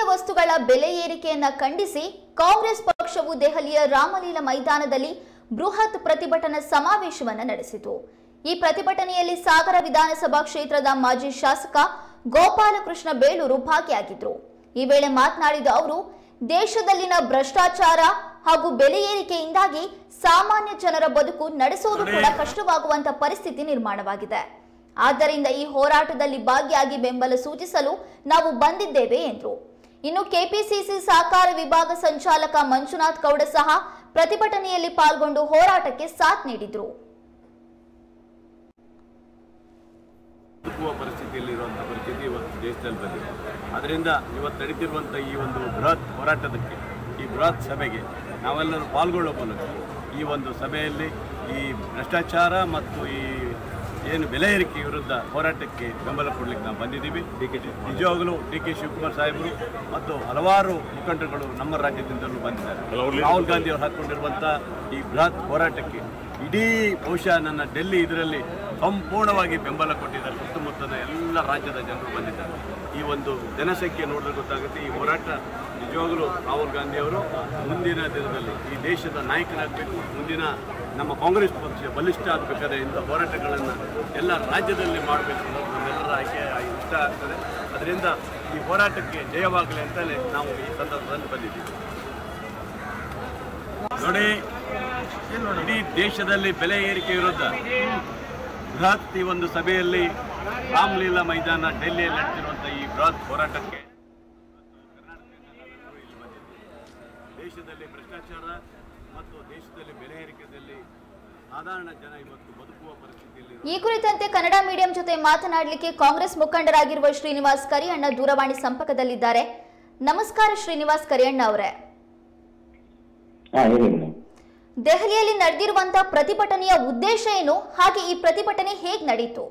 ವಸ್ತುಗಳ ಬೆಲೆ ಏರಿಕೆಯನ್ನ ಖಂಡಿಸಿ ಕಾಂಗ್ರೆಸ್ ಪಕ್ಷವು ದೆಹಲಿಯ ರಾಮಲೀಲಾ ಮೈದಾನದಲ್ಲಿ ಬೃಹತ್ ಪ್ರತಿಭಟನಾ ಸಮಾವೇಶವನ್ನ ನಡೆಸಿತು ಈ ಪ್ರತಿಭಟನೆಯಲ್ಲಿ ಸಾಗರ ವಿಧಾನಸಭಾ ಕ್ಷೇತ್ರದ ಮಾಜಿ ಶಾಸಕ ಗೋಪಾಲಕೃಷ್ಣ ಬೇಳೂರು ಭಾಗಿಯಾಗಿದ್ರು ಈ ವೇಳೆ ಮಾತನಾಡಿದ ಅವರು ದೇಶದಲ್ಲಿನ ಭ್ರಷ್ಟಾಚಾರ ಹಾಗೂ ಬೆಲೆ ಏರಿಕೆಯಿಂದಾಗಿ ಸಾಮಾನ್ಯ ಜನರ ಬದುಕು ನಡೆಸುವುದು ಕೂಡ ಕಷ್ಟವಾಗುವಂತ ಪರಿಸ್ಥಿತಿ ನಿರ್ಮಾಣವಾಗಿದೆ ಆದ್ದರಿಂದ ಈ ಹೋರಾಟದಲ್ಲಿ ಭಾಗಿಯಾಗಿ ಬೆಂಬಲ ಸೂಚಿಸಲು ನಾವು ಬಂದಿದ್ದೇವೆ ಎಂದರು ಇನ್ನು ಕೆಪಿಸಿಸಿ ಸಹಕಾರ ವಿಭಾಗ ಸಂಚಾಲಕ ಮಂಜುನಾಥ್ ಗೌಡ ಸಹ ಪ್ರತಿಭಟನೆಯಲ್ಲಿ ಪಾಲ್ಗೊಂಡು ಹೋರಾಟಕ್ಕೆ ಸಾಥ್ ನೀಡಿದ್ರು ಬದುಕುವ ಪರಿಸ್ಥಿತಿಯಲ್ಲಿರುವಂಥ ಪರಿಸ್ಥಿತಿ ಇವತ್ತು ದೇಶದಲ್ಲಿ ಬಂದಿದೆ ಅದರಿಂದ ಇವತ್ತು ನಡೀತಿರುವಂಥ ಈ ಒಂದು ಬೃಹತ್ ಹೋರಾಟದಕ್ಕೆ ಈ ಬೃಹತ್ ಸಭೆಗೆ ನಾವೆಲ್ಲರೂ ಪಾಲ್ಗೊಳ್ಳೋ ಮೂಲಕ ಈ ಒಂದು ಸಭೆಯಲ್ಲಿ ಈ ಭ್ರಷ್ಟಾಚಾರ ಮತ್ತು ಈ ಏನು ಬೆಲೆ ಏರಿಕೆ ವಿರುದ್ಧ ಹೋರಾಟಕ್ಕೆ ಬೆಂಬಲ ಕೊಡಲಿಕ್ಕೆ ನಾವು ಬಂದಿದ್ದೀವಿ ಡಿ ಕೆ ನಿಜವಾಗಲೂ ಡಿ ಕೆ ಶಿವಕುಮಾರ್ ಸಾಹೇಬರು ಮತ್ತು ಹಲವಾರು ಮುಖಂಡರುಗಳು ನಮ್ಮ ರಾಜ್ಯದಿಂದಲೂ ಬಂದಿದ್ದಾರೆ ರಾಹುಲ್ ಗಾಂಧಿ ಅವರು ಹಾಕ್ಕೊಂಡಿರುವಂಥ ಈ ಬೃಹತ್ ಹೋರಾಟಕ್ಕೆ ಇಡೀ ಬಹುಶಃ ನನ್ನ ಡೆಲ್ಲಿ ಇದರಲ್ಲಿ ಸಂಪೂರ್ಣವಾಗಿ ಬೆಂಬಲ ಕೊಟ್ಟಿದ್ದಾರೆ ಸುತ್ತಮುತ್ತಲ ಎಲ್ಲ ರಾಜ್ಯದ ಜನರು ಬಂದಿದ್ದಾರೆ ಈ ಒಂದು ಜನಸಂಖ್ಯೆ ನೋಡಿದ್ರೆ ಗೊತ್ತಾಗುತ್ತೆ ಈ ಹೋರಾಟ ನಿಜವಾಗಲೂ ರಾಹುಲ್ ಗಾಂಧಿ ಅವರು ಮುಂದಿನ ದಿನದಲ್ಲಿ ಈ ದೇಶದ ನಾಯಕರಾಗಬೇಕು ಮುಂದಿನ ನಮ್ಮ ಕಾಂಗ್ರೆಸ್ ಪಕ್ಷ ಬಲಿಷ್ಠ ಆಗಬೇಕಾದ್ರೆ ಇಂಥ ಹೋರಾಟಗಳನ್ನು ಎಲ್ಲ ರಾಜ್ಯದಲ್ಲಿ ಮಾಡಬೇಕು ಅನ್ನೋದು ನಮ್ಮೆಲ್ಲರ ಆಯ್ಕೆ ಇಷ್ಟ ಆಗ್ತದೆ ಅದರಿಂದ ಈ ಹೋರಾಟಕ್ಕೆ ಜಯವಾಗಲಿ ಅಂತಲೇ ನಾವು ಈ ಸಂದರ್ಭದಲ್ಲಿ ಬಂದಿದ್ದೀವಿ ನೋಡಿ ಇಡೀ ದೇಶದಲ್ಲಿ ಬೆಲೆ ಏರಿಕೆ ವಿರುದ್ಧ ಬೃಹತ್ ಈ ಒಂದು ಸಭೆಯಲ್ಲಿ ರಾಮಲೀಲಾ ಮೈದಾನ ಡೆಲ್ಲಿಯಲ್ಲಿ ನಡೆದಿರುವಂಥ ಈ ಬೃಹತ್ ಹೋರಾಟಕ್ಕೆ ಕರ್ನಾಟಕದಿಂದ ನಾವೆಲ್ಲರೂ ಇಲ್ಲಿ ಬಂದಿದ್ದೀವಿ ದೇಶದಲ್ಲಿ ಭ್ರಷ್ಟಾಚಾರ ಮತ್ತು ದೇಶದಲ್ಲಿ ಬೆಲೆ ಏರಿಕೆಯಲ್ಲಿ ಸಾಧಾರಣ ಜನ ಇವತ್ತು ಬದುಕುವ ಪರಿಸ್ಥಿತಿಯಲ್ಲಿ ಈ ಕುರಿತಂತೆ ಕನ್ನಡ ಮೀಡಿಯಂ ಜೊತೆ ಮಾತನಾಡಲಿಕ್ಕೆ ಕಾಂಗ್ರೆಸ್ ಮುಖಂಡರಾಗಿರುವ ಶ್ರೀನಿವಾಸ್ ಕರಿಯಣ್ಣ ದೂರವಾಣಿ ಸಂಪರ್ಕದಲ್ಲಿದ್ದಾರೆ ನಮಸ್ಕಾರ ಶ್ರೀನಿವಾಸ್ ಕರಿಯಣ್ಣ ಅವರೇ ಹಾ ಹೇಳಿ ಮೇಡಮ್ ದೆಹಲಿಯಲ್ಲಿ ನಡೆದಿರುವಂತಹ ಪ್ರತಿಭಟನೆಯ ಉದ್ದೇಶ ಏನು ಹಾಗೆ ಈ ಪ್ರತಿಭಟನೆ ಹೇಗ್ ನಡೀತು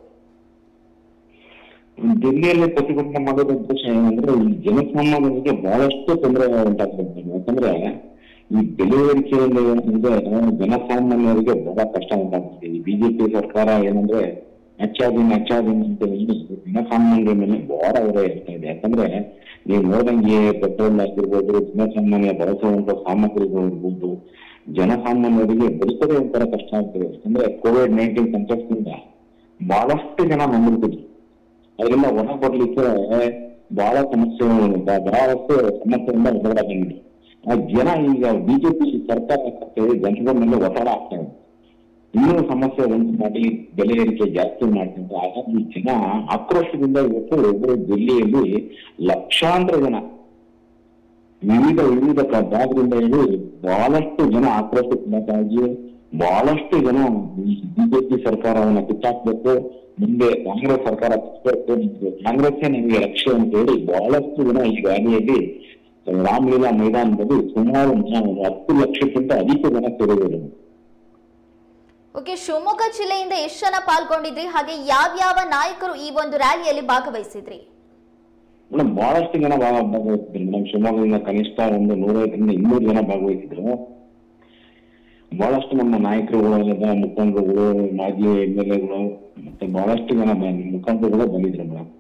ದಿಲ್ಲಿಯಲ್ಲಿ ಪ್ರತಿಭಟನೆ ಮಾಡೋದ್ರ ಉದ್ದೇಶ ಏನಂದ್ರೆ ಈ ಜನಸಾಮಾನ್ಯರಿಗೆ ಬಹಳಷ್ಟು ತೊಂದರೆ ಉಂಟಾಗ್ತದೆ ಯಾಕಂದ್ರೆ ಈ ಬೆಲೆ ಏರಿಕೆಯಲ್ಲಿ ಏನಂದ್ರೆ ಜನಸಾಮಾನ್ಯರಿಗೆ ಬಹಳ ಕಷ್ಟ ಉಂಟಾಗ್ತದೆ ಈ ಬಿಜೆಪಿ ಸರ್ಕಾರ ಏನಂದ್ರೆ ಹೆಚ್ಚಾದೀನ್ ಹೆಚ್ಚಾದೀನ್ ಅಂತ ಹೇಳಿ ಜನಸಾಮಾನ್ಯರ ಮೇಲೆ ಬಹಳ ಹೊರೆ ಇರ್ತಾ ಇದೆ ಯಾಕಂದ್ರೆ ನೀವು ನೋಡಂಗೆ ಪೆಟ್ರೋಲ್ ಆಗಿರ್ಬೋದು ಜನಸಾಮಾನ್ಯ ಬಳಸುವಂತ ಸಾಮಗ್ರಿಗಳು ಇರ್ಬೋದು ಜನಸಾಮಾನ್ಯರಿಗೆ ಬದುಕೋದೇ ಒಂಥರ ಕಷ್ಟ ಆಗ್ತದೆ ಯಾಕಂದ್ರೆ ಕೋವಿಡ್ ನೈನ್ಟೀನ್ ಸಂಕಷ್ಟದಿಂದ ಬಹಳಷ್ಟು ಜನ ನಂಬಿರ್ತಿದ್ರು ಅದರಿಂದ ಹೊರ ಕೊಡ್ಲಿಕ್ಕೆ ಬಹಳ ಸಮಸ್ಯೆ ಬ- ಬಹಳಷ್ಟು ಸಮಸ್ಯೆಯಿಂದ ಹೊರಗಡೆ ಆ ಜನ ಈಗ ಬಿಜೆಪಿ ಸರ್ಕಾರ ಕರ್ತವ್ಯ ಜನರ ಮೇಲೆ ಒತ್ತಡ ಆಗ್ತಾ ಇದೆ ಇನ್ನೂ ಸಮಸ್ಯೆ ಉಂಟು ಮಾಡಿ ಬೆಲೆ ಏರಿಕೆ ಜಾಸ್ತಿ ಮಾಡ್ತಿದ್ದಾರೆ ಹಾಗಾಗಿ ಜನ ಆಕ್ರೋಶದಿಂದ ಇವತ್ತು ಒಬ್ಬರು ದಿಲ್ಲಿಯಲ್ಲಿ ಲಕ್ಷಾಂತರ ಜನ ವಿವಿಧ ವಿವಿಧ ಕ- ಭಾಗದಿಂದ ಹೇಳಿ ಬಹಳಷ್ಟು ಜನ ಆಕ್ರೋಶಕ್ಕೊಳಗಾಗಿ ಬಹಳಷ್ಟು ಜನ ಬಿಜೆಪಿ ಸರ್ಕಾರವನ್ನ ಕಿತ್ತಾಕ್ಬೇಕು ಮುಂದೆ ಕಾಂಗ್ರೆಸ್ ಸರ್ಕಾರ ಕಿತ್ತಬೇಕು ನಿಮ್ಗೆ ಕಾಂಗ್ರೆಸ್ಸೇ ನಿಮಗೆ ರಕ್ಷೆ ಅಂತ ಹೇಳಿ ಬಹಳಷ್ಟು ಜನ ಈ ರ್ಯಾಲಿಯಲ್ಲಿ ರಾಮಲೀಲಾ ಮೈದಾನದಲ್ಲಿ ಸುಮಾರು ಜನ ಒಂದು ಹತ್ತು ಲಕ್ಷಕ್ಕಿಂತ ಅಧಿಕ ಜನ ಸೇರಿದರು ಓಕೆ ಶಿವಮೊಗ್ಗ ಜಿಲ್ಲೆಯಿಂದ ಎಷ್ಟು ಜನ ಪಾಲ್ಗೊಂಡಿದ್ರಿ ಹಾಗೆ ಯಾವ್ಯಾವ ನಾಯಕರು ಈ ಒಂದು ರ್ಯಾಲಿಯಲ್ಲಿ ಭಾಗವಹಿಸಿದ್ರಿ ಮೇಡಮ್ ಬಹಳಷ್ಟು ಜನ ಭಾಗ- ಭಾಗವಹಿಸಿದ್ರು ಮೇಡಮ್ ಶಿವಮೊಗ್ಗದಿಂದ ಕನಿಷ್ಠ ಒಂದು ನೂರೈವತ್ತರಿಂದ ಇನ್ನೂರು ಜನ ಭಾಗವಹಿಸಿದ್ರು ಬಹಳಷ್ಟು ನಮ್ಮ ನಾಯಕರುಗಳು ಎಲ್ಲ ಮುಖಂಡರುಗಳು ಮಾಜಿ ಎಂ ಎಲ್ ಎಗಳು ಮತ್ತೆ ಬಹಳಷ್ಟು ಜನ ಬ- ಮುಖಂಡರುಗಳು ಬಂದಿದ್ರು ಮೇಡಮ್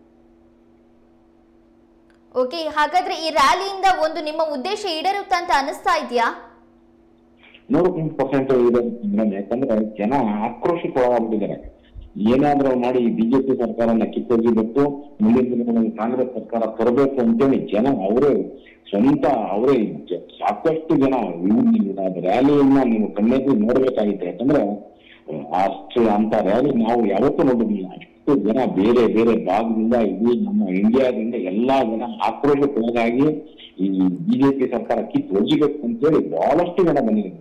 ಓಕೆ ಹಾಗಾದ್ರೆ ಈ ರ್ಯಾಲಿಯಿಂದ ಒಂದು ನಿಮ್ಮ ಉದ್ದೇಶ ಈಡೇರುತ್ತೆ ಅಂತ ಅನಿಸ್ತಾ ಇದೆಯಾ ನೂರು ಪರ್ಸೆಂಟ್ ಇದೆ ಮೇಡಮ್ ಯಾಕಂದ್ರೆ ಜನ ಆಕ್ರೋಶಕ್ಕೆ ಒಳಗಾಗ್ಬಿಟ್ಟಿದ್ದಾರೆ ಏನಾದ್ರೂ ಮಾಡಿ ಬಿಜೆಪಿ ಸರ್ಕಾರನ ಕಿತ್ತೊಗಿಬೇಕು ಮುಂದಿನ ದಿನಗಳಲ್ಲಿ ಕಾಂಗ್ರೆಸ್ ಸರ್ಕಾರ ತರಬೇಕು ಅಂತೇಳಿ ಜನ ಅವರೇ ಸ್ವಂತ ಅವರೇ ಜ- ಸಾಕಷ್ಟು ಜನ ರ್ಯಾಲಿಯನ್ನ ನೀವು ಕಣ್ಣೆದ್ದು ನೋಡ್ಬೇಕಾಗಿತ್ತು ಯಾಕಂದ್ರೆ ಅಷ್ಟು ಅಂತ ರ್ಯಾಲಿ ನಾವು ಯಾವತ್ತೂ ನೋಡಿರ್ಲಿಲ್ಲ ಅಷ್ಟು ಜನ ಬೇರೆ ಬೇರೆ ಭಾಗದಿಂದ ಇಡೀ ನಮ್ಮ ಇಂಡಿಯಾದಿಂದ ಎಲ್ಲಾ ಜನ ಆಕ್ರೋಶಕ್ಕೊಳಗಾಗಿ ಈ ಬಿಜೆಪಿ ಸರ್ಕಾರ ಕಿತ್ತು ಒಗಿಬೇಕು ಅಂತೇಳಿ ಬಹಳಷ್ಟು ಜನ ಬಂದಿದ್ದಾರೆ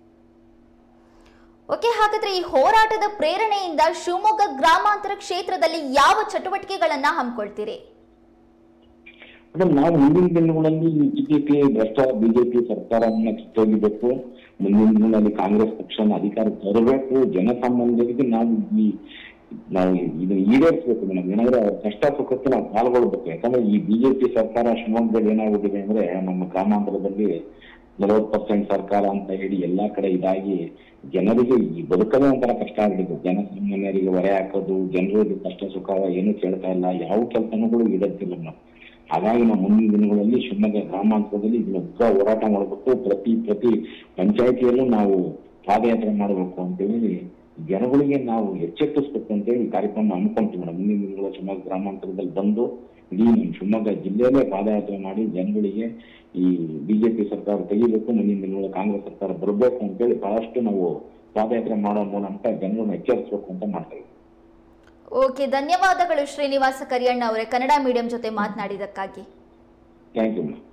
ಓಕೆ ಹಾಗಾದ್ರೆ ಈ ಹೋರಾಟದ ಪ್ರೇರಣೆಯಿಂದ ಶಿವಮೊಗ್ಗ ಗ್ರಾಮಾಂತರ ಕ್ಷೇತ್ರದಲ್ಲಿ ಯಾವ ಚಟುವಟಿಕೆಗಳನ್ನ ಹಮ್ಮಿಕೊಳ್ತೀರಿ ಮೇಡಮ್ ನಾವು ಮುಂದಿನ ದಿನಗಳಲ್ಲಿ ಈ ಬಿಜೆಪಿ ಭ್ರಷ್ಟ ಬಿಜೆಪಿ ಸರ್ಕಾರವನ್ನ ಕಿತ್ತೊಗಿಬೇಕು ಮುಂದಿನ ದಿನಗಳಲ್ಲಿ ಕಾಂಗ್ರೆಸ್ ಪಕ್ಷನ ಅಧಿಕಾರ ತರಬೇಕು ಜನಸಾಮಾನ್ಯರಿಗೆ ನಾವು ಈ ನಾವು ಇದು ಈಡೇರಿಸಬೇಕು ಮೇಡಮ್ ಏನಂದ್ರೆ ಅವ್ರ ಕಷ್ಟ ಸುಖಕ್ಕೆ ನಾವು ಪಾಲ್ಗೊಳ್ಬೇಕು ಯಾಕಂದ್ರೆ ಈ ಬಿಜೆಪಿ ಸರ್ಕಾರ ಶಿವಮೊಗ್ಗದಲ್ಲಿ ಏನಾಗ್ಬಿಟ್ಟಿದೆ ಅಂದ್ರೆ ನಮ್ಮ ಗ್ರಾಮಾಂತರದಲ್ಲಿ ನಲವತ್ತು ಪರ್ಸೆಂಟ್ ಸರ್ಕಾರ ಅಂತ ಹೇಳಿ ಎಲ್ಲಾ ಕಡೆ ಇದಾಗಿ ಜನರಿಗೆ ಈ ಬದುಕದೇ ಒಂಥರ ಕಷ್ಟ ಆಗ್ಬಿಟ್ಟಿದೆ ಜನಸಾಮಾನ್ಯರಿಗೆ ಹೊರೆ ಹಾಕೋದು ಜನರಿಗೆ ಕಷ್ಟ ಸುಖ ಏನು ಕೇಳ್ತಾ ಇಲ್ಲ ಯಾವ ಕೆಲಸನೂ ಕೂಡ ಈಡೇರ್ತಿಲ್ಲ ಮೇಡಮ್ ಹಾಗಾಗಿ ನಾವು ಮುಂದಿನ ದಿನಗಳಲ್ಲಿ ಶಿವಮೊಗ್ಗ ಗ್ರಾಮಾಂತರದಲ್ಲಿ ಇದನ್ನ ಉಗ್ರ ಹೋರಾಟ ಮಾಡಬೇಕು ಪ್ರತಿ ಪ್ರತಿ ಪಂಚಾಯತಿಯಲ್ಲೂ ನಾವು ಪಾದಯಾತ್ರೆ ಮಾಡಬೇಕು ಅಂತೇಳಿ ಜನಗಳಿಗೆ ನಾವು ಎಚ್ಚೆತ್ತಿಸ್ಬೇಕು ಅಂತೇಳಿ ಈ ಕಾರ್ಯಕ್ರಮ ಹಮ್ಮಿಕೊಂತೀವಿ ಮೇಡಮ್ ಮುಂದಿನ ದಿನಗಳ ಶಿವಮೊಗ್ಗ ಗ್ರಾಮಾಂತರದಲ್ಲಿ ಬಂದು ಇಡೀ ನಮ್ಮ ಶಿವಮೊಗ್ಗ ಜಿಲ್ಲೆಯಲ್ಲೇ ಪಾದಯಾತ್ರೆ ಮಾಡಿ ಜನಗಳಿಗೆ ಈ ಬಿಜೆಪಿ ಸರ್ಕಾರ ತೆಗಿಬೇಕು ಮುಂದಿನ ದಿನಗಳ ಕಾಂಗ್ರೆಸ್ ಸರ್ಕಾರ ಬರಬೇಕು ಅಂತೇಳಿ ಬಹಳಷ್ಟು ನಾವು ಪಾದಯಾತ್ರೆ ಮಾಡೋ ಮೂಲಕ ಜನರನ್ನು ಎಚ್ಚರಿಸಬೇಕು ಅಂತ ಮಾಡ್ತಾ ಇದ್ದೀವಿ ಓಕೆ ಧನ್ಯವಾದಗಳು ಶ್ರೀನಿವಾಸ ಕರಿಯಣ್ಣ ಅವರೇ ಕನ್ನಡ ಮೀಡಿಯಂ ಜೊತೆ ಮಾತನಾಡಿದಕ್ಕಾಗಿ ಥ್ಯಾಂಕ್ ಯು ಮೇಡಮ್